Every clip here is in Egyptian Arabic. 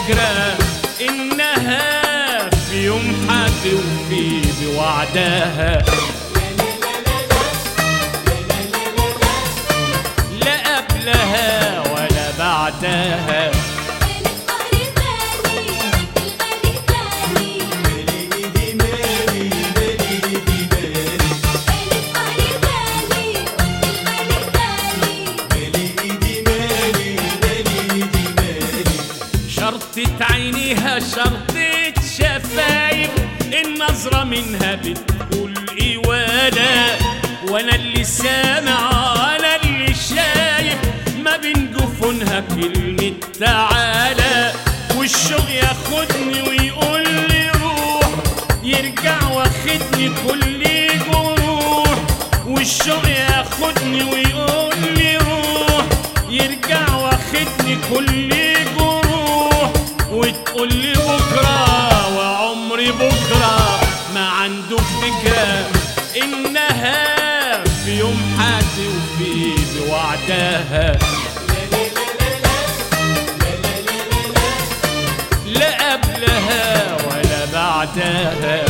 فكرة إنها في يوم هتوفي بوعدها لا قبلها ولا بعدها شرطة عينيها شرطة شفايف النظرة منها بتقول إيه وانا وانا اللي سامع انا اللي شايف ما بين جفونها كلمة تعالى والشوق ياخدني ويقول لي روح يرجع واخدني كل جروح والشوق ياخدني ويقول لي روح يرجع واخدني كل جروح وتقول لي بكره وعمري بكره ما عنده فكره انها في يوم هتوفي بوعدها لا قبلها ولا بعدها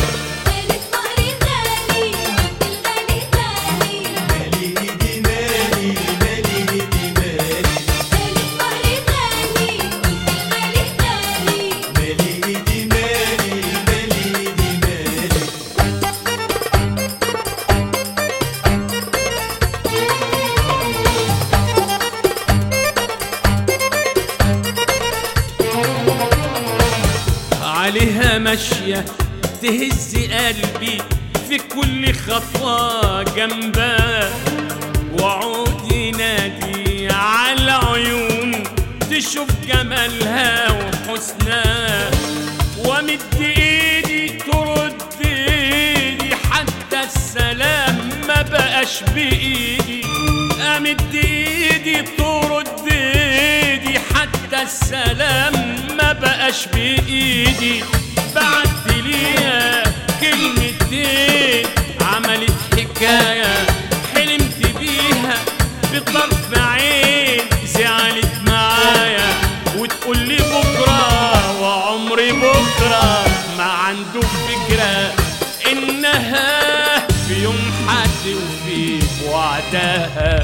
عليها ماشية تهز قلبي في كل خطوة جنبها وعود ينادي على عيون تشوف جمالها وحسنها وامد ايدي ترد ايدي حتى السلام ما بقاش بايدي امد ايدي ترد ايدي حتى السلام ما بقاش بايدي بعت ليها كلمتين عملت حكايه حلمت بيها بطرف عين زعلت معايا وتقول لي بكره وعمري بكره ما عنده فكره انها في يوم هتوفي بوعدها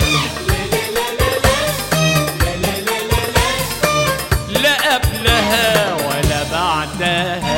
لا قبلها ولا بعدها